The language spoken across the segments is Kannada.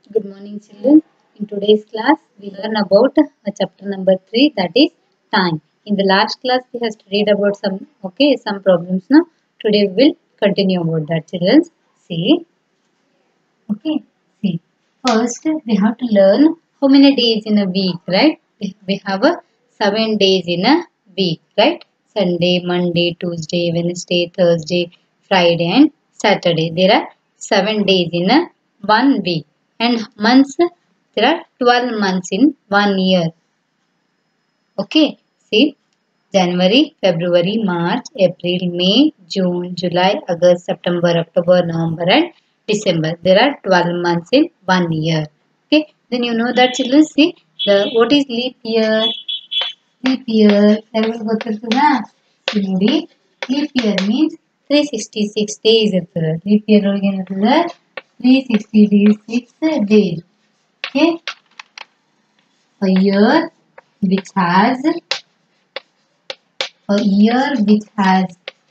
Good morning, children. In today's class, we learn about uh, chapter number three, that is time. In the last class, we have studied about some okay some problems. Now, today we will continue about that, children. See, okay. See, first we have to learn how many days in a week, right? We- We have a seven days in a week, right? Sunday, Monday, Tuesday, Wednesday, Thursday, Friday, and Saturday. There are seven days in a one week, and months there are twelve months in one year. Okay, see January, February, March, April, May, June, July, August, September, October, November, and December. There are 12 months in one year. Okay, then you know that children see the what is leap year? Leap year, ಎಲ್ಲರಿಗೂ ಗೊತ್ತಿರ್ತದಾ See ನೋಡಿ leap year means 366 days ಇರ್ತದೆ leap year ಒಳಗೆ ಏನಿರ್ತದೆ 366 days. Okay, a year which has a year which has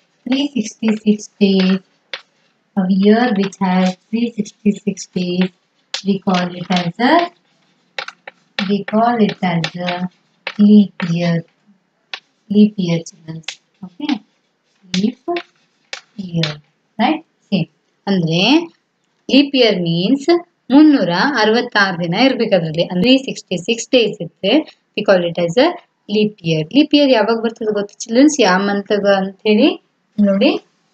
366 days, a year which has 366 days, we call it as a we call it as a leap year. Leap year, children. Okay, leap year, right? Same. ಅಂದ್ರೆ ಲೀಪ್ ಇಯರ್ ಮೀನ್ಸ್ ಮುನ್ನೂರ ಅರವತ್ತಾರು ದಿನ ಇರ್ಬೇಕು ಅದ್ರಲ್ಲಿ ಅಂದ್ರೆ ಸಿಕ್ಸ್ಟಿ ಸಿಕ್ಸ್ ಡೇಸ್ ಇರುತ್ತೆ we call it as a leap year leap year ಯಾವಾಗ ಬರ್ತದೆ ಗೊತ್ತು ಚಿಲ್ಡ್ರನ್ಸ್ ಯಾವ ಮಂತ್ಗ ಅಂತ ಹೇಳಿ ನೋಡಿ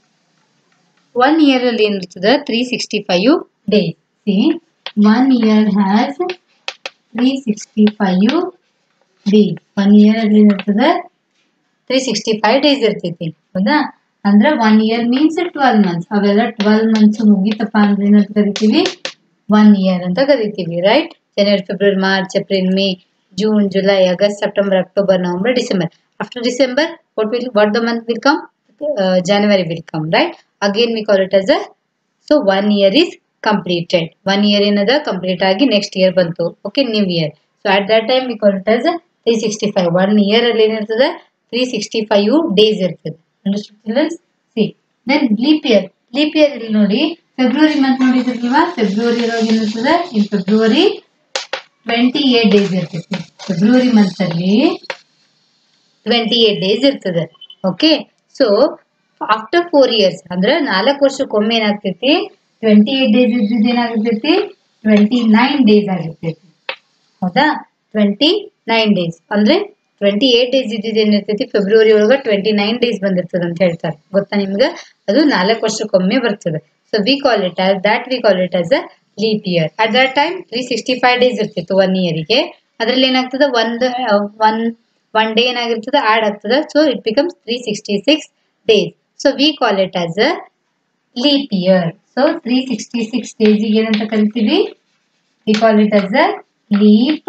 ಒನ್ ಇಯರ್ ಅಲ್ಲಿ ಏನಿರ್ತದೆ three sixty five days see one year has three sixty five days one year ಅಲ್ಲಿ ಏನಿರ್ತದೆ ತ್ರೀ ಸಿಕ್ಸ್ಟಿ ಫೈವ್ ಡೇಸ್ ಇರ್ತೈತಿ ಹೌದಾ ಅಂದ್ರೆ one year means twelve months ಅವೆಲ್ಲ ಟ್ವೆಲ್ ಮಂತ್ಸ್ ಮುಗಿತಪ್ಪ ಅಂದ್ರೆ ಏನಂತ ಕರಿತೀವಿ ಒನ್ ಇಯರ್ ಅಂತ ಕರಿತೀವಿ right January February March April May June July August September October November December after December what will what the month will come uh, january will come right again we call it as a so one year is completed one year ಏನದ ಕಂಪ್ಲೀಟ್ ಆಗಿ ನೆಕ್ಸ್ಟ್ ಇಯರ್ ಬಂತು okay new year so at that time we call it as three sixty five one year ಅಲ್ಲಿ ಏನಿರ್ತದೆ ತ್ರೀ ಸಿಕ್ಸ್ಟಿ ಫೈವ್ ಡೇಸ್ ಇರ್ತದೆ childrens see then leap year leap year ಇಲ್ಲಿ ನೋಡಿ ಫೆಬ್ರವರಿ ಮಂತ್ ನೋಡಿದ್ರಲ್ವಾ ಫೆಬ್ರವರಿ ಒಳಗೆ ಏನಿರ್ತದೆ in February twenty eight days ಇರ್ತೈತಿ ಫೆಬ್ರವರಿ ಮಂತ್ ಅಲ್ಲಿ ಟ್ವೆಂಟಿ ಏಟ್ ಡೇಸ್ ಇರ್ತದೆ okay so after four years ಅಂದ್ರೆ ನಾಲ್ಕು ವರ್ಷಕ್ಕೊಮ್ಮೆ ಏನಾಗ್ತೈತಿ ಟ್ವೆಂಟಿ ಏಟ್ ಡೇಸ್ ಇದ್ದಿದ್ದು ಏನಾಗಿರ್ತೈತಿ ಟ್ವೆಂಟಿ ನೈನ್ ಡೇಸ್ ಆಗಿರ್ತೈತಿ ಹೌದಾ ಟ್ವೆಂಟಿ ನೈನ್ ಡೇಸ್ ಅಂದ್ರೆ ಟ್ವೆಂಟಿ ಏಟ್ ಡೇಸ್ ಇದ್ದಿದ್ದು ಏನಿರ್ತೈತಿ ಫೆಬ್ರವರಿ ಒಳಗೆ ಟ್ವೆಂಟಿ ನೈನ್ ಡೇಸ್ ಬಂದಿರ್ತದೆ ಅಂತ ಹೇಳ್ತಾರೆ ಗೊತ್ತಾ ನಿಮ್ಗೆ ಅದು ನಾಲ್ಕು ವರ್ಷಕ್ಕೊಮ್ಮೆ ಬರ್ತದೆ so we call it as that we call it as a leap year at that time three sixty five days ಇರ್ತಿತ್ತು ಒನ್ ಇಯರಿಗೆ ಅದ್ರಲ್ಲಿ ಏನಾಗ್ತದೆ ಒಂದು ಒನ್ ಒನ್ ಡೇ ಏನಾಗಿರ್ತದೆ ಆಡ್ ಆಗ್ತದೆ so it becomes three sixty six days so we call it as a leap year so three sixty six ಡೇಸಿಗೆ ಏನಂತ ಕರಿತೀವಿ we call it as a leap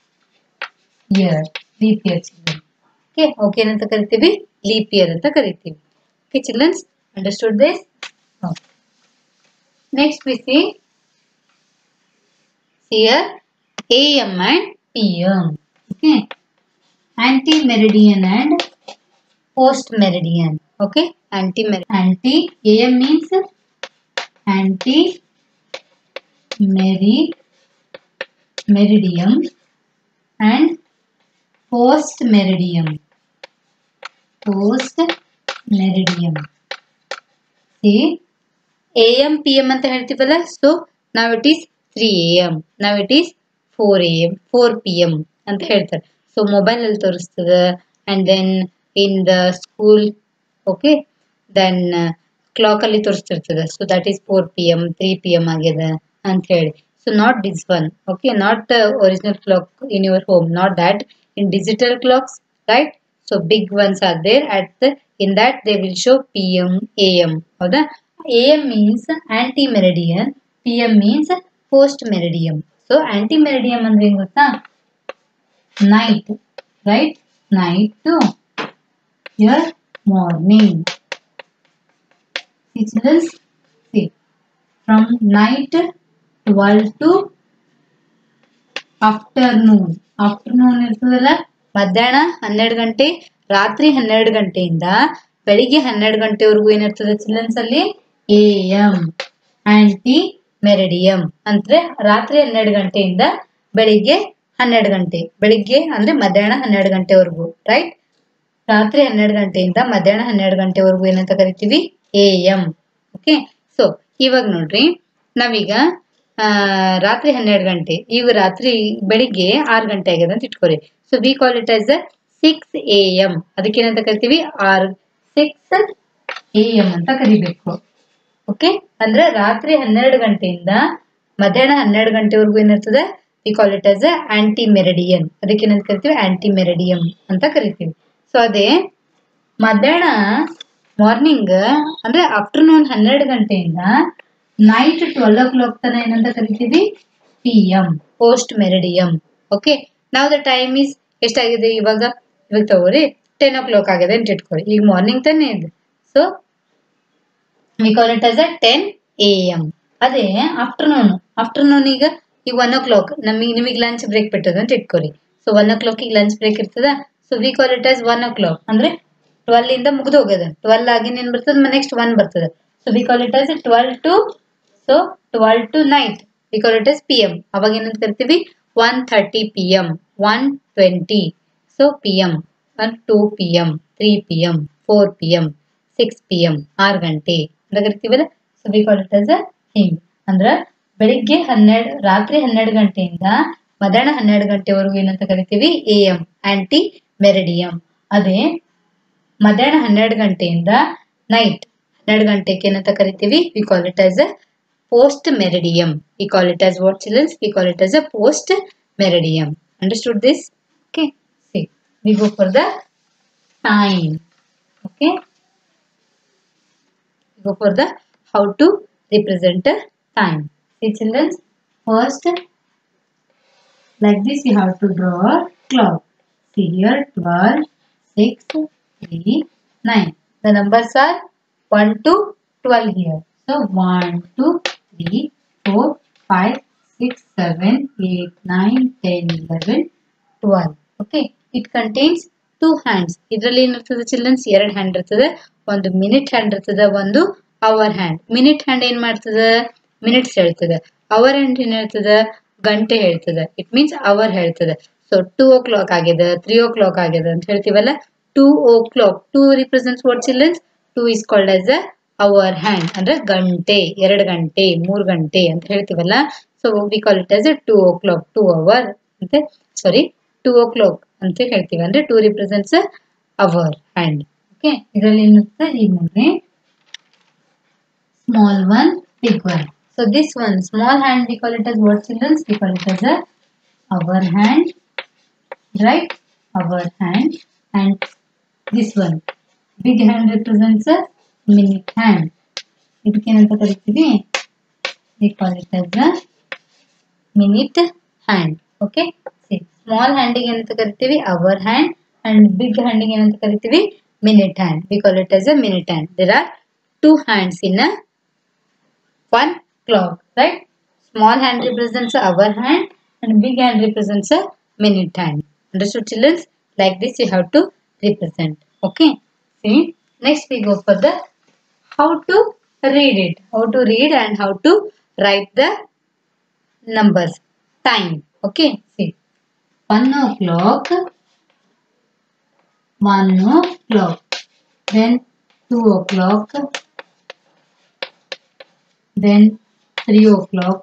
year leap year children okay okay ಏನಂತ ಕರಿತೀವಿ ಲೀಪ್ ಇಯರ್ ಅಂತ ಕರಿತೀವಿ okay children's understood this next we see here AM and PM. Okay. Anti-meridian and post-meridian. Okay. Anti anti AM means anti meri meridium and post meridium. Post meridium. See A M P M ಅಂತ ಹೇಳ್ತೀವಲ್ಲ ಸೊ ನಾವ್ it is three A M ನಾವ್ it is four A M four P M ಅಂತ ಹೇಳ್ತಾರೆ ಸೊ ಮೊಬೈಲ್ ಅಲ್ಲಿ ತೋರಿಸ್ತದ and then in the school okay then clock ಅಲ್ಲಿ ತೋರಿಸ್ತಿರ್ತದೆ so that is four P M three P M ಆಗ್ಯದ ಅಂತ ಹೇಳಿ so not this one okay not original clock in your home not that in digital clogs right so big ones are there at the in that they will show P M A M ಹೌದಾ A M means ante meridian P M means post meridiem so ante meridiem ಅಂದ್ರೆ ಏನ್ ಗೊತ್ತಾ ನೈಟ್ ರೈಟ್ ನೈಟ್ ಟು ಯರ್ morning children's see from night 12 to afternoon afternoon ಇರ್ತದಲ್ಲ ಮಧ್ಯಾಹ್ನ ಹನ್ನೆರಡು ಗಂಟೆ ರಾತ್ರಿ ಹನ್ನೆರಡು ಗಂಟೆಯಿಂದ ಬೆಳಿಗ್ಗೆ ಹನ್ನೆರಡು ಗಂಟೆವರೆಗೂ ಏನಿರ್ತದೆ ಚಿಲ್ಡ್ರನ್ಸ್ ಅಲ್ಲಿ ಎ ಎಂ ಆಂಟಿ ಮೆರಿಡಿಯಂ ಅಂದ್ರೆ ರಾತ್ರಿ ಹನ್ನೆರಡು ಗಂಟೆಯಿಂದ ಬೆಳಿಗ್ಗೆ ಹನ್ನೆರಡು ಗಂಟೆ ಬೆಳಿಗ್ಗೆ ಅಂದ್ರೆ ಮಧ್ಯಾಹ್ನ ಹನ್ನೆರಡು ಗಂಟೆವರೆಗೂ ರೈಟ್ ರಾತ್ರಿ ಹನ್ನೆರಡು ಗಂಟೆಯಿಂದ ಮಧ್ಯಾಹ್ನ ಹನ್ನೆರಡು ಗಂಟೆವರೆಗೂ ಏನಂತ ಕರಿತೀವಿ ಎ ಎಂ ಓಕೆ ಸೊ ಇವಾಗ ನೋಡ್ರಿ ನಾವೀಗ ಆ, ರಾತ್ರಿ ಹನ್ನೆರಡು ಗಂಟೆ ಈಗ ರಾತ್ರಿ ಬೆಳಿಗ್ಗೆ ಆರು ಗಂಟೆ ಆಗಿದೆ ಅಂತ ಇಟ್ಕೊರಿ so we call it as six A M ಅದಕ್ಕೆ ಏನಂತ ಕರಿತೀವಿ ಆರ್ ಸಿಕ್ಸ್ ಎ ಎಂ ಅಂತ ಕರಿಬೇಕು ಓಕೆ ಅಂದ್ರೆ ರಾತ್ರಿ ಹನ್ನೆರಡು ಗಂಟೆಯಿಂದ ಮಧ್ಯಾಹ್ನ ಹನ್ನೆರಡು ಗಂಟೆವರೆಗೂ ಏನಿರ್ತದೆ we call it as ante meridian ಅದಕ್ಕೆ ಏನಂತ ಕರಿತೀವಿ ಆಂಟಿ ಮೆರಡಿಯಂ ಅಂತ ಕರಿತೀವಿ ಸೊ ಅದೇ ಮಧ್ಯಾಹ್ನ ಮಾರ್ನಿಂಗ್ ಅಂದ್ರೆ ಆಫ್ಟರ್ನೂನ್ ಹನ್ನೆರಡು ಗಂಟೆಯಿಂದ ನೈಟ್ ಟ್ವೆಲ್ ಓ ಕ್ಲಾಕ್ ತನ ಏನಂತ ಕರಿತೀವಿ P M post meridiem okay ನಾವು ದ ಟೈಮ್ ಈಸ್ ಎಷ್ಟಾಗಿದೆ ಇವಾಗ ಇವಾಗ ತಗೋರಿ ಟೆನ್ ಓ ಕ್ಲಾಕ್ ಆಗಿದೆ ಅಂತ ಇಟ್ಕೊಳ್ಳಿ ಈಗ ಮಾರ್ನಿಂಗ್ ತಾನೇ ಇದೆ so we call it as a ten A M ಅದೇ ಆಫ್ಟರ್ನೂನ್ ಆಫ್ಟರ್ನೂನ್ ಈಗ ಈಗ ಒನ್ ಓ ಕ್ಲಾಕ್ ನಮಗೆ ನಿಮಗೆ ಲಂಚ್ ಬ್ರೇಕ್ ಬಿಟ್ಟದ ಅಂತ ಇಟ್ಕೊರಿ ಸೊ ಒನ್ ಓ ಕ್ಲಾಕಿಗೆ ಲಂಚ್ ಬ್ರೇಕ್ ಇರ್ತದ so we call it as one o'clock ಅಂದ್ರೆ ಟ್ವೆಲ್ ಇಂದ ಮುಗ್ದು ಹೋಗ್ಯದ ಟ್ವೆಲ್ ಆಗಿ ಏನ್ ಬರ್ತದ ನೆಕ್ಸ್ಟ್ ಒನ್ ಬರ್ತದೆ so we call it as twelve to so twelve to night we call it as P M ಅವಾಗ ಏನಂತ ಕರಿತೀವಿ one thirty P M one twenty so P M one two P M three P M four P M six P M ಆರು ಗಂಟೆ ಅಂತ ಕರಿತೀವಲ್ಲ so we call it as a ಹಿಂಗ್ ಅಂದ್ರ ಬೆಳಿಗ್ಗೆ ಹನ್ನೆರಡು ರಾತ್ರಿ ಹನ್ನೆರಡು ಗಂಟೆಯಿಂದ ಮಧ್ಯಾಹ್ನ ಹನ್ನೆರಡು ಗಂಟೆವರೆಗೂ ಏನಂತ ಕರಿತೀವಿ ಎ ಎಂ ಆಂಟಿ ಮೆರಿಡಿಯಂ ಅದೇ ಮಧ್ಯಾಹ್ನ ಹನ್ನೆರಡು ಗಂಟೆಯಿಂದ ನೈಟ್ ಹನ್ನೆರಡು ಗಂಟೆಗೆ ಏನಂತ ಕರಿತೀವಿ we call it as a post meridiem we call it as what children's we call it as a post meridiem understood this okay see we go for the time okay go for the how to represent a time see children first like this you have to draw a clock see here 12 6 3 9 the numbers are 1 to 12 here so 1 2 3 4 5 6 7 8 9 10 11 12 okay it contains two hands ಇದರಲ್ಲಿ ಏನಿರ್ತದೆ ಚಿಲ್ಡ್ರನ್ಸ್ ಎರಡು ಹ್ಯಾಂಡ್ ಇರ್ತದೆ ಒಂದು ಮಿನಿಟ್ ಹ್ಯಾಂಡ್ ಇರ್ತದೆ ಒಂದು ಅವರ್ ಹ್ಯಾಂಡ್ ಮಿನಿಟ್ ಹ್ಯಾಂಡ್ ಏನ್ ಮಾಡ್ತದೆ ಮಿನಿಟ್ಸ್ ಹೇಳ್ತದೆ ಅವರ್ ಹ್ಯಾಂಡ್ ಏನ್ ಹೇಳ್ತದೆ ಗಂಟೆ ಹೇಳ್ತದೆ ಇಟ್ ಮೀನ್ಸ್ ಅವರ್ ಹೇಳ್ತದೆ ಸೊ ಟೂ ಓ ಕ್ಲಾಕ್ ಆಗಿದೆ ತ್ರೀ ಓ ಕ್ಲಾಕ್ ಆಗಿದೆ ಅಂತ ಹೇಳ್ತೀವಲ್ಲ two o'clock two represents what children's two is called as a hour hand ಅಂದ್ರೆ ಗಂಟೆ ಎರಡು ಗಂಟೆ ಮೂರು ಗಂಟೆ ಅಂತ ಹೇಳ್ತೀವಲ್ಲ so we call it as a two o'clock two hour ಅಂತೆ ಸಾರಿ ಟೂ ಓ ಕ್ಲಾಕ್ ಅಂತ ಹೇಳ್ತೀವಿ ಅಂದ್ರೆ two represents hour hand okay ಇದರಲ್ಲಿ ಏನಿರುತ್ತೆ ಈಗ ನೋಡ್ರಿ small one big one so this one small hand we call it as what children we call it as a our hand right our hand and this one big hand represents a minute hand ಇದಕ್ಕೇನಂತ ಕರಿತೀವಿ we call it as a minute hand okay see small hand ಗೆ ಏನಂತ ಕರಿತೀವಿ hour hand and big hand ಗೆ ಏನಂತ ಕರಿತೀವಿ minute hand we call it as a minute hand there are two hands in a one clock right small hand represents a hour hand and big hand represents a minute hand understood children like this you have to represent okay see next we go for the how to read it how to read and how to write the numbers time okay see one o'clock one o'clock then two o'clock then 3 o'clock,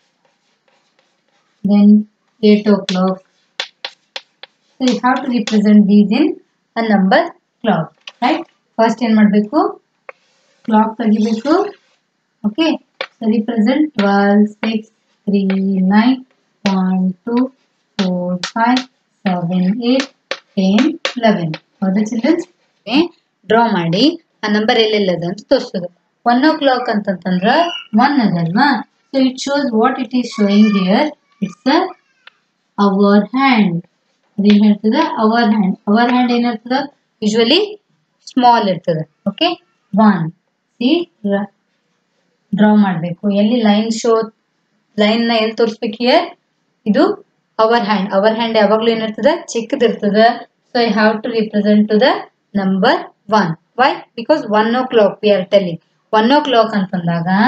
then 8 o'clock. So you have to represent these in a number clock, right? First ಏನು ಮಾಡಬೇಕು ಕ್ಲಾಕ್ ತೆಗಿಬೇಕು okay so represent twelve six three nine one two four five seven eight ten eleven ಹೌದಾ ಚಿಲ್ಡ್ರನ್ಸ್ ಡ್ರಾ ಮಾಡಿ ಆ ನಂಬರ್ ಎಲ್ಲೆಲ್ಲದ ಅಂತ ತೋರಿಸೋದು ಒನ್ ಓ ಕ್ಲಾಕ್ ಅಂತಂತಂದ್ರೆ ಒನ್ ಅದಲ್ವಾ so it shows what it is showing here it's a hour hand ಅದೇನ್ ಹೇಳ್ತದೆ ಅವರ್ ಹ್ಯಾಂಡ್ ಅವರ್ ಹ್ಯಾಂಡ್ ಏನಿರ್ತದ ಯೂಶ್ವಲಿ ಸ್ಮಾಲ್ ಇರ್ತದೆ ಓಕೆ ಒನ್ ಸಿ ಡ್ರಾ ಮಾಡಬೇಕು ಎಲ್ಲಿ ಲೈನ್ ಶೋ ಲೈನ್ ನ ಎಲ್ಲಿ ತೋರಿಸ್ಬೇಕು ಹಿಯರ್ ಇದು ಅವರ್ ಹ್ಯಾಂಡ್ ಅವರ್ ಹ್ಯಾಂಡ್ ಯಾವಾಗ್ಲೂ ಏನಿರ್ತದ ಚಿಕ್ಕದಿರ್ತದ so I have to represent to the number one why because one o'clock we are telling one o'clock ಅಂತಂದಾಗ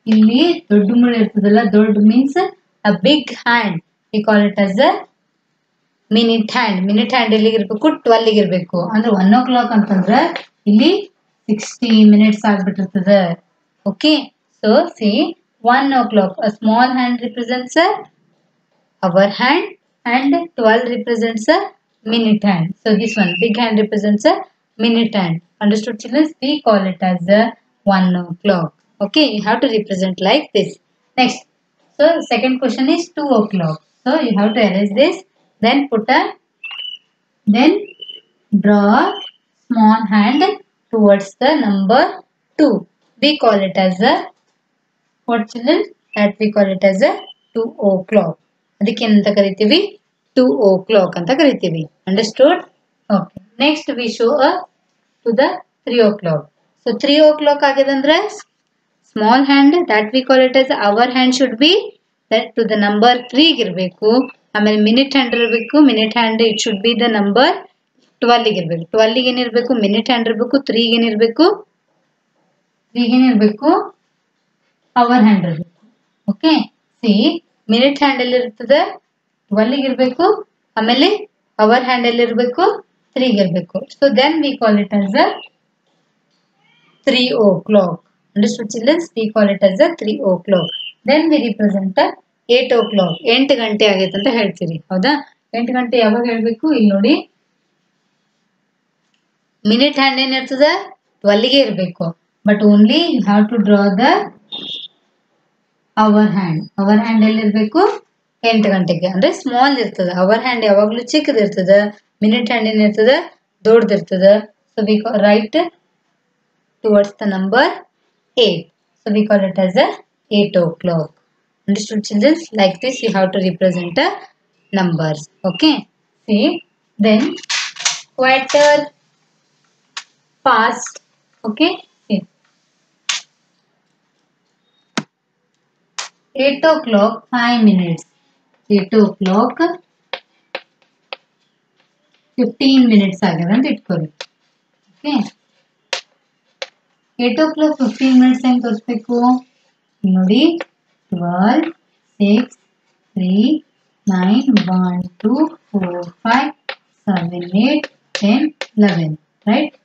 ಇಲ್ಲಿ ದೊಡ್ಡ ಮುಳ್ಳು ಇರ್ತದಲ್ಲ ದೊಡ್ಡ means a big hand we call it as a minute hand minute hand ಎಲ್ಲಿಗೆ ಇರಬೇಕು ಟ್ವೆಲ್ಗೆ ಇರಬೇಕು ಅಂದ್ರೆ ಒನ್ ಓ ಕ್ಲಾಕ್ ಅಂತಂದ್ರೆ ಇಲ್ಲಿ ಸಿಕ್ಸ್ಟಿ ಮಿನಿಟ್ಸ್ ಆಗ್ಬಿಟ್ಟಿರ್ತದೆ okay so see one o'clock a small hand represents our hand and 12 represents a minute hand. So this one, big hand represents a minute hand. Understood children? We call it as the 1 o'clock. Okay, you have to represent like this. Next, so second question is 2 o'clock. So you have to erase this, then put a, then draw a small hand towards the number 2. We call it as a, what children? That we call it as a 2 o'clock. ಅದಕ್ಕೆ ಏನಂತ ಕರಿತೀವಿ ಟು ಓ ಕ್ಲಾಕ್ ಅಂತ ಕರಿತೀವಿ understood okay next we show a to the three o'clock so three o'clock ಆಗ್ಯದಂದ್ರೆ small hand that we call it as hour hand should be that to the number ತ್ರೀಗೆ ಇರಬೇಕು ಆಮೇಲೆ ಮಿನಿಟ್ ಹ್ಯಾಂಡ್ ಇರಬೇಕು minute hand it should be the number ಟ್ವೆಲ್ಗೆ ಇರಬೇಕು ಟ್ವೆಲ್ಗೆ ಏನಿರಬೇಕು ಮಿನಿಟ್ ಹ್ಯಾಂಡ್ ಇರಬೇಕು ತ್ರೀಗೆ ಏನಿರಬೇಕು ತ್ರೀಗೆ ಏನಿರಬೇಕು ಅವರ್ ಹ್ಯಾಂಡ್ ಇರಬೇಕು ಓಕೆ ಸಿ ಮಿನಿಟ್ ಹ್ಯಾಂಡ್ ಎಲ್ಲಿ ಇರ್ತದೆ ಟ್ವೆಲ್ಗೆ ಇರಬೇಕು ಆಮೇಲೆ ಅವರ್ ಹ್ಯಾಂಡ್ ಎಲ್ಲಿ ಇರಬೇಕು ತ್ರೀಗೆ ಇರಬೇಕು so then we call it as a three o'clock understood children's we call it as a three o'clock then we represent eight o'clock ಎಂಟು ಗಂಟೆ ಆಗೈತೆ ಅಂತ ಹೇಳ್ತೀರಿ ಹೌದಾ ಎಂಟು ಗಂಟೆ ಯಾವಾಗ ಹೇಳ್ಬೇಕು ಇಲ್ಲಿ ನೋಡಿ ಮಿನಿಟ್ ಹ್ಯಾಂಡ್ ಏನಿರ್ತದ ಟ್ವೆಲ್ಗೆ ಇರಬೇಕು but only you have to draw the hour hand hour hand ಎಲ್ಲಿರ್ಬೇಕು ಎಂಟು ಗಂಟೆಗೆ ಅಂದ್ರೆ ಸ್ಮಾಲ್ ಇರ್ತದ ಅವರ್ ಹ್ಯಾಂಡ್ ಯಾವಾಗ್ಲೂ ಚಿಕ್ಕದಿರ್ತದ ಮಿನಿಟ್ ಹ್ಯಾಂಡ್ ಏನಿರ್ತದ ದೊಡ್ಡದಿರ್ತದ so we write towards the number eight so we call it as a eight o'clock understood children like this you have to represent a numbers okay see then quarter past okay see 8 o'clock 5 minutes 8 o'clock 15 minutes ಆಗ್ಯದ ಅಂತ ಇಟ್ಕೊಳ್ಳಿ okay eight o'clock fifteen minutes ಹೆಂಗೆ ತೋರಿಸ್ಬೇಕು ನೋಡಿ twelve six three nine one two four five seven eight ten eleven right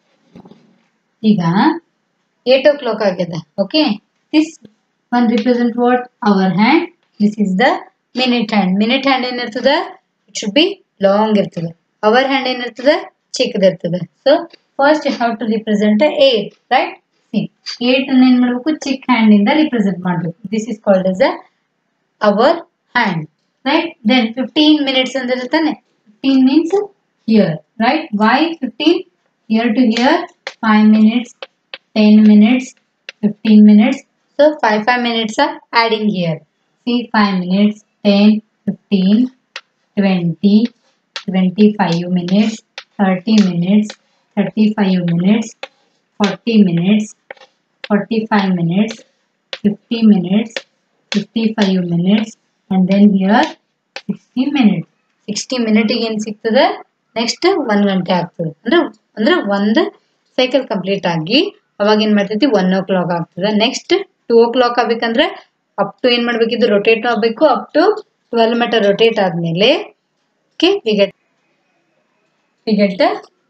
ಈಗ ಏಟ್ ಓ ಕ್ಲಾಕ್ ಆಗ್ಯದ okay this one represent what hour hand this is the minute hand minute hand ಏನಿರ್ತದ ಇಟ್ ಶುಡ್ ಬಿ ಲಾಂಗ್ ಇರ್ತದೆ ಅವರ್ ಹ್ಯಾಂಡ್ ಏನಿರ್ತದೆ ಚಿಕ್ಕದಿರ್ತದೆ so first you have to represent eight right see eight ಅನ್ನ ಏನ್ ಮಾಡ್ಬೇಕು ಚಿಕ್ಕ ಹ್ಯಾಂಡ್ ಇಂದ ರಿಪ್ರೆಸೆಂಟ್ ಮಾಡ್ಬೇಕು this is called as a hour hand right then fifteen minutes ಅಂದ್ರೆ ತಾನೆ fifteen means here right why fifteen here to here five minutes ten minutes fifteen minutes so five five minutes are adding here see five minutes ten fifteen twenty twenty five minutes thirty minutes thirty five minutes forty minutes forty five minutes fifty minutes fifty five minutes and then here sixty minutes sixty ಮಿನಿಟಿಗೆ ಏನು ಸಿಗ್ತದೆ ನೆಕ್ಸ್ಟ್ ಒಂದು ಗಂಟೆ ಆಗ್ತದೆ ಅಂದ್ರೆ ಅಂದ್ರೆ ಒಂದು ಸೈಕಲ್ ಕಂಪ್ಲೀಟ್ ಆಗಿ ಅವಾಗ ಏನು ಮಾಡ್ತೈತಿ ಒನ್ ಓ ಕ್ಲಾಕ್ ಆಗ್ತದೆ ನೆಕ್ಸ್ಟ್ ಟೂ ಓ ಕ್ಲಾಕ್ ಆಗ್ಬೇಕಂದ್ರೆ ಅಪ್ ಟು ಏನು ಮಾಡ್ಬೇಕಿದ್ದು ರೊಟೇಟ್ ಆಗಬೇಕು up to twelve meter rotate ಆದಮೇಲೆ okay we get we get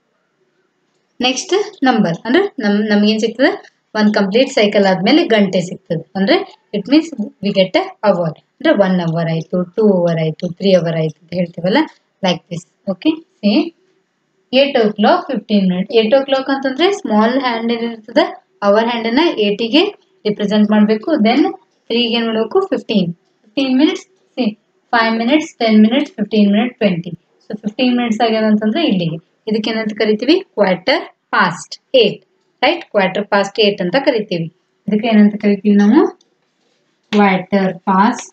next number ಅಂದ್ರೆ ನಮ್ ನಮ್ಗೇನು ಸಿಗ್ತದೆ ಒಂದು ಕಂಪ್ಲೀಟ್ ಸೈಕಲ್ ಆದಮೇಲೆ ಗಂಟೆ ಸಿಗ್ತದೆ ಅಂದರೆ it means we get a hour ಅಂದರೆ ಒನ್ ಅವರ್ ಆಯಿತು ಟೂ ಅವರ್ ಆಯಿತು ತ್ರೀ ಅವರ್ ಆಯಿತು ಅಂತ ಹೇಳ್ತೀವಲ್ಲ like this okay see eight o'clock fifteen minute eight o'clock ಅಂತಂದರೆ ಸ್ಮಾಲ್ ಹ್ಯಾಂಡ್ ಏನಿರ್ತದೆ ಅವರ್ ಹ್ಯಾಂಡನ್ನು ಏಟಿಗೆ ರಿಪ್ರೆಸೆಂಟ್ ಮಾಡಬೇಕು ದೆನ್ ತ್ರೀಗೆ ಏನು ಮಾಡಬೇಕು fifteen fifteen minutes see five minutes ten minutes fifteen minute twenty so fifteen minutes ಆಗ್ಯದ ಅಂತಂದ್ರೆ ಇಲ್ಲಿಗೆ ಇದಕ್ಕೆ ಏನಂತ ಕರಿತೀವಿ quarter past eight right quarter past eight ಅಂತ ಕರಿತೀವಿ ಇದಕ್ಕೆ ಏನಂತ ಕರಿತೀವಿ ನಾವು ಕ್ವಾರ್ಟರ್ ಪಾಸ್ಟ್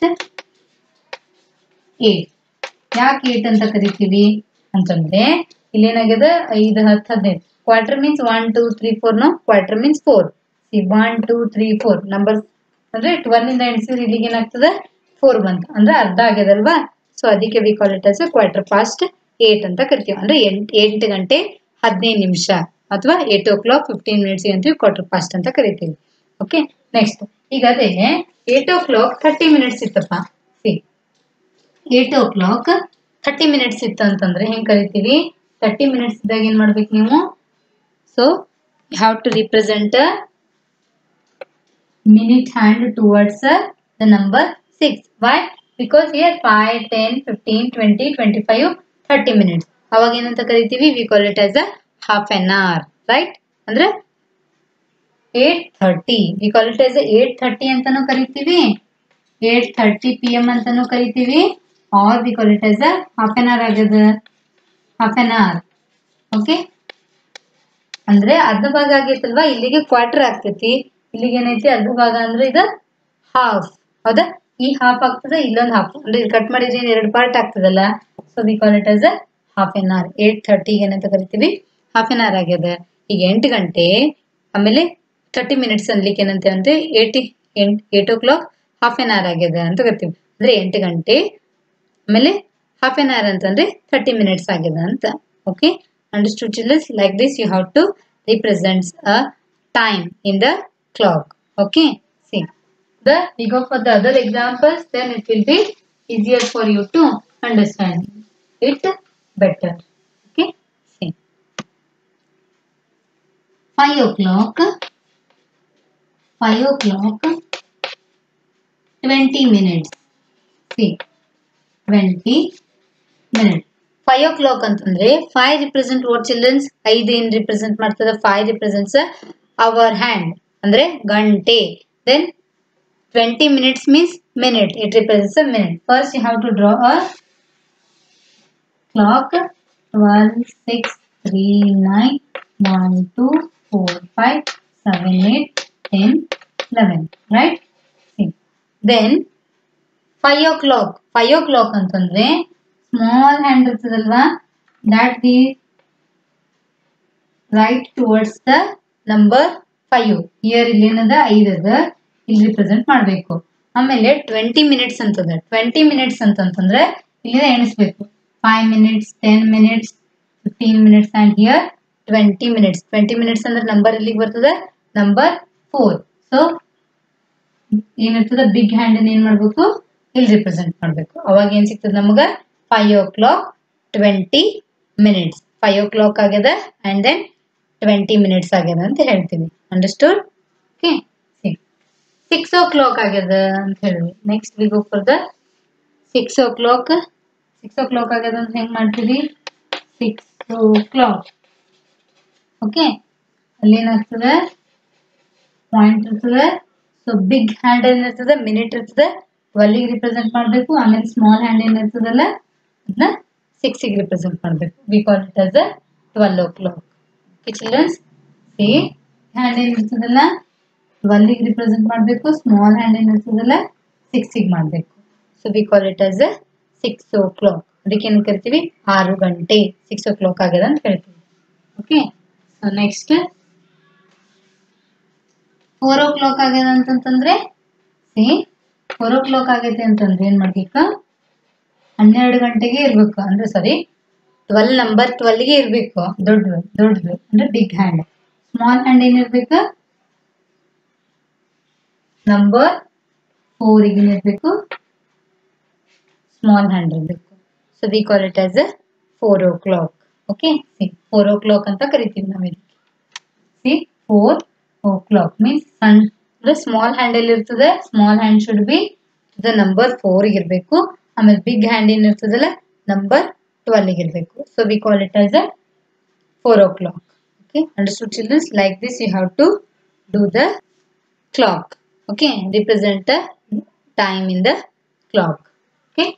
ಏಟ್ ಯಾಕೆ ಏಟ್ ಅಂತ ಕರಿತೀವಿ ಅಂತಂದ್ರೆ ಇಲ್ಲೇನಾಗ್ಯದ ಐದು ಹತ್ತು ಹದಿನೈದು quarter means one two three four no quarter means four see one two three four number ಅಂದ್ರೆ ಟ್ವೆಲ್ ಇಂದ ಎಣಿಸಿದ್ರೆ ಇಲ್ಲಿಗೆ ಏನಾಗ್ತದೆ ಫೋರ್ ಬಂತು ಅಂದ್ರೆ ಅರ್ಧ ಆಗ್ಯದಲ್ವಾ ಸೊ ಅದಕ್ಕೆ we call it as quarter past eight ಅಂತ ಕರಿತೀವಿ ಅಂದ್ರೆ ಎಂಟು ಎಂಟು ಗಂಟೆ ಹದಿನೈದು ನಿಮಿಷ ಅಥವಾ eight o'clock fifteen minutes ಅಂತೀವಿ ಕ್ವಾರ್ಟರ್ ಪಾಸ್ಟ್ ಅಂತ ಕರಿತೀವಿ ಓಕೆ ನೆಕ್ಸ್ಟ್ ಈಗ ಅದೇ eight o'clock thirty minutes ಇತ್ತಪ್ಪ see eight o'clock thirty minutes ಇತ್ತು ಅಂತಂದ್ರೆ ಹೆಂಗ್ ಕರಿತೀವಿ ತರ್ಟಿ ಮಿನಿಟ್ಸ್ ಇದ್ದಾಗ ಏನ್ ಮಾಡ್ಬೇಕು ನೀವು so you have to represent minute hand towards uh, the number 6 why because here 5 10 15 20 25 30 minutes ಅವಾಗ ಏನಂತ ಕರಿತೀವಿ we call it as a half an hour right ಅಂದ್ರೆ eight thirty we call it as eight thirty ಅಂತಾನು ಕರಿತೀವಿ ಏಟ್ ಥರ್ಟಿ ಪಿ ಎಮ್ ಅಂತಾನು ಕರಿತೀವಿ or we call it as a half an hour ಆಗ್ಯದ ಹಾಫ್ ಎನ್ ಅವರ್ ಓಕೆ ಅಂದ್ರೆ ಅರ್ಧ ಭಾಗ ಆಗೈತಲ್ವಾ ಇಲ್ಲಿಗೆ ಕ್ವಾರ್ಟರ್ ಆಗ್ತೈತಿ ಇಲ್ಲಿಗೆ ಏನೈತಿ ಅರ್ಧ ಭಾಗ ಅಂದ್ರೆ ಇದು ಹಾಫ್ ಹೌದಾ ಈ ಹಾಫ್ ಆಗ್ತದೆ ಇಲ್ಲೊಂದು ಹಾಫ್ ಅಂದ್ರೆ ಇದು ಕಟ್ ಮಾಡಿದ್ರೆ ಏನ್ ಎರಡು ಪಾರ್ಟ್ ಆಗ್ತದಲ್ಲ so we call it as a half an hour eight ಥರ್ಟಿಗೆ ಏನಂತ ಕರಿತೀವಿ ಹಾಫ್ ಎನ್ ಅವರ್ ಆಗ್ಯದ ಈಗ ಎಂಟು ಗಂಟೆ ಆಮೇಲೆ ತರ್ಟಿ ಮಿನಿಟ್ಸ್ ಅನ್ಲಿಕ್ಕೆ ಏನಂತ ಅಂದ್ರೆ ಏಟಿ ಎಂಟ್ eight o'clock half an hour ಆಗ್ಯದ ಅಂತ ಕರಿತೀವಿ ಅಂದ್ರೆ ಎಂಟು ಗಂಟೆ ಆಮೇಲೆ ಹಾಫ್ ಎನ್ ಅವರ್ ಅಂತಂದ್ರೆ ಥರ್ಟಿ ಮಿನಿಟ್ಸ್ ಆಗಿದೆ ಅಂತ okay understood children's like this you have to represents a time in the clock okay see the we go for the other examples then it will be easier for you to understand it better okay see 5 o'clock 5 o'clock 20 minutes see 20 minutes five o'clock ಅಂತಂದ್ರೆ ಫೈವ್ ರಿಪ್ರೆಸೆಂಟ್ ವಾಟ್ ಚಿಲ್ಡ್ರನ್ಸ್ ಐದು ಏನ್ ರಿಪ್ರೆಸೆಂಟ್ ಮಾಡ್ತದೆ ಫೈವ್ ರಿಪ್ರೆಸೆಂಟ್ಸ್ ಅವರ್ ಹ್ಯಾಂಡ್ ಅಂದ್ರೆ ಗಂಟೆ then twenty minutes means minute it represents a minute first you have to draw a clock twelve six three nine one two four five seven eight ten eleven right then five o'clock five o'clock ಅಂತಂದ್ರೆ ಸ್ಮಾಲ್ ಹ್ಯಾಂಡ್ ಇರ್ತದಲ್ವಾ that we write towards the number five here ಇಲ್ಲಿ ಏನದ ಐದದ ಇಲ್ಲಿ ರಿಪ್ರೆಸೆಂಟ್ ಮಾಡಬೇಕು ಆಮೇಲೆ ಟ್ವೆಂಟಿ ಮಿನಿಟ್ಸ್ ಅಂತದ ಟ್ವೆಂಟಿ ಮಿನಿಟ್ಸ್ ಅಂತಂತಂದ್ರೆ ಇಲ್ಲಿಂದ ಎಣಿಸ್ಬೇಕು five minutes ten minutes fifteen minutes and here twenty minutes twenty minutes ಅಂದ್ರೆ ನಂಬರ್ ಎಲ್ಲಿಗೆ ಬರ್ತದೆ ನಂಬರ್ ಫೋರ್ ಸೊ ಏನಿರ್ತದೆ ಬಿಗ್ ಹ್ಯಾಂಡ್ ಏನ್ ಮಾಡ್ಬೇಕು ಇಲ್ಲಿ ರಿಪ್ರೆಸೆಂಟ್ ಮಾಡಬೇಕು ಅವಾಗ ಏನ್ ಸಿಗ್ತದೆ ನಮ್ಗೆ five o'clock twenty minutes five o'clock ಆಗ್ಯದ ಆ್ಯಂಡ್ ದೆನ್ ಟ್ವೆಂಟಿ ಮಿನಿಟ್ಸ್ ಆಗ್ಯದ ಅಂತ ಹೇಳ್ತೀವಿ understood okay six o'clock ಆಗ್ಯದ ಅಂತ ಹೇಳಿದ್ವಿ next we go for the six o'clock six o'clock ಆಗ್ಯದ ಅಂತ ಹೆಂಗ್ ಮಾಡ್ತೀವಿ ಸಿಕ್ಸ್ ಓ ಕ್ಲಾಕ್ ಓಕೆ ಅಲ್ಲಿ ಏನಾಗ್ತದೆ ಪಾಯಿಂಟ್ ಇರ್ತದೆ ಸೊ ಬಿಗ್ ಹ್ಯಾಂಡ್ ಏನಿರ್ತದೆ ಮಿನಿಟ್ ಇರ್ತದೆ ಟ್ವೆಲ್ಗೆ ರಿಪ್ರೆಸೆಂಟ್ ಮಾಡಬೇಕು ಆಮೇಲೆ ಸ್ಮಾಲ್ ಹ್ಯಾಂಡ್ ಏನಿರ್ತದಲ್ಲ ಅದನ್ನ ಸಿಕ್ಸಿಗೆ ರಿಪ್ರೆಸೆಂಟ್ ಮಾಡಬೇಕು we call it as a twelve o'clock okay childrens see hand ಏನಿರ್ತದಲ್ಲ ಟ್ವೆಲ್ಗೆ ರಿಪ್ರೆಸೆಂಟ್ ಮಾಡಬೇಕು ಸ್ಮಾಲ್ ಹ್ಯಾಂಡ್ ಏನಿರ್ತದಲ್ಲ ಸಿಕ್ಸಿಗೆ ಮಾಡಬೇಕು so we call it as a six o'clock ಅದಕ್ಕೆ ಏನು ಕರಿತೀವಿ ಆರು ಗಂಟೆ ಸಿಕ್ಸ್ ಓ ಕ್ಲಾಕ್ ಆಗ್ಯದ ಅಂತ ಹೇಳ್ತೀವಿ okay so next four o'clock ಆಗ್ಯದ ಅಂತಂತಂದ್ರೆ ಸಿ ಫೋರ್ ಓ ಕ್ಲಾಕ್ ಆಗೈತೆ ಅಂತಂದ್ರೆ ಏನ್ ಮಾಡ್ಬೇಕು ಹನ್ನೆರಡು ಗಂಟೆಗೆ ಇರ್ಬೇಕು ಅಂದ್ರೆ ಸಾರಿ ಟ್ವೆಲ್ ನಂಬರ್ ಟ್ವೆಲ್ಗೆ ಇರ್ಬೇಕು ದೊಡ್ಡದು ದೊಡ್ಡದು ಅಂದ್ರೆ ಬಿಗ್ ಹ್ಯಾಂಡ್ ಸ್ಮಾಲ್ ಹ್ಯಾಂಡ್ ಏನಿರ್ಬೇಕು ನಂಬರ್ ಫೋರಿಗೆ ಇರ್ಬೇಕು ಸ್ಮಾಲ್ ಹ್ಯಾಂಡ್ ಇರಬೇಕು so we call it as a four o'clock okay see four o'clock ಅಂತ ಕರಿತೀವಿ ನಾವು ಇದಕ್ಕೆ see four o'clock means ಸಣ್ಣ ಅಂದ್ರೆ ಸ್ಮಾಲ್ ಹ್ಯಾಂಡ್ ಎಲ್ಲಿ ಇರ್ತದೆ small hand should be the number four ಇರಬೇಕು ಆಮೇಲೆ ಬಿಗ್ ಹ್ಯಾಂಡ್ ಏನ್ ಇರ್ತದಲ್ಲ ನಂಬರ್ ಟ್ವೆಲ್ ಇರಬೇಕು so we call it as a four o'clock okay understood children's like this you have to do the clock okay represent the time in the clock okay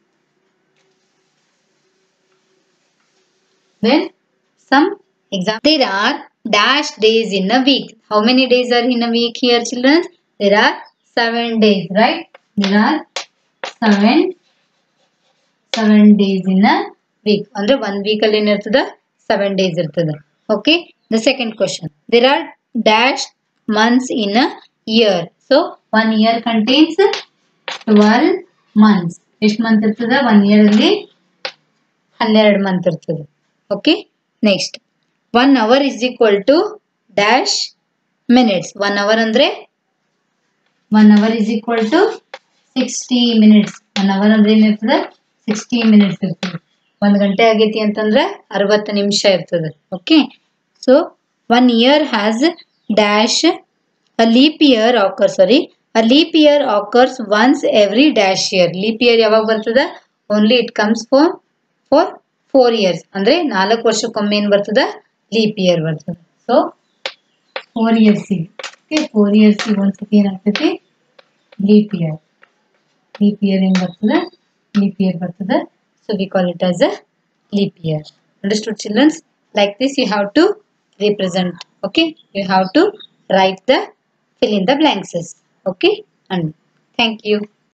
then some example there are dash days in a week how many days are in a week here children there are seven days right there are seven seven days in a week ಅಂದ್ರೆ one week ಅಲ್ಲಿ ಏನಿರ್ತದ seven days ಇರ್ತದ okay the second question there are dash months in a year so one year contains 12 months ಎಷ್ಟು ಮಂತ್ ಇರ್ತದ ಒನ್ ಇಯರ್ ಅಲ್ಲಿ ಹನ್ನೆರಡು ಮಂತ್ ಇರ್ತದೆ okay next one hour is equal to dash minutes one hour ಅಂದ್ರೆ one hour is equal to sixty minutes one hour ಅಂದ್ರೆ ಏನಿರ್ತದೆ ಸಿಕ್ಸ್ಟಿ ಮಿನಿಟ್ಸ್ ಇರ್ತದೆ ಒಂದು ಗಂಟೆ ಆಗೈತಿ ಅಂತಂದ್ರೆ ಅರವತ್ತು ನಿಮಿಷ ಇರ್ತದೆ okay so one year has dash a leap year occur sorry a leap year occurs once every dash year leap year ಯಾವಾಗ ಬರ್ತದ only it comes for for four years ಅಂದ್ರೆ ನಾಲ್ಕು ವರ್ಷಕ್ಕೊಮ್ಮೆ ಏನು ಬರ್ತದ ಲೀಪ್ ಇಯರ್ ಬರ್ತದ ಸೊ ಫೋರ್ ಇಯರ್ಸಿಗೆ ಓಕೆ ಫೋರ್ ಇಯರ್ಸಿಗೆ ಒಂದ್ಸತಿ ಏನಾಗ್ತೈತಿ ಲೀಪ್ ಇಯರ್ ಲೀಪ್ ಇಯರ್ ಏನು ಬರ್ತದೆ ಲೀಪ್ ಇಯರ್ ಬರ್ತದೆ so we call it as a leap year. Understood children? Like this you have to represent. Okay. You have to write the fill in the blanks. Okay. And thank you.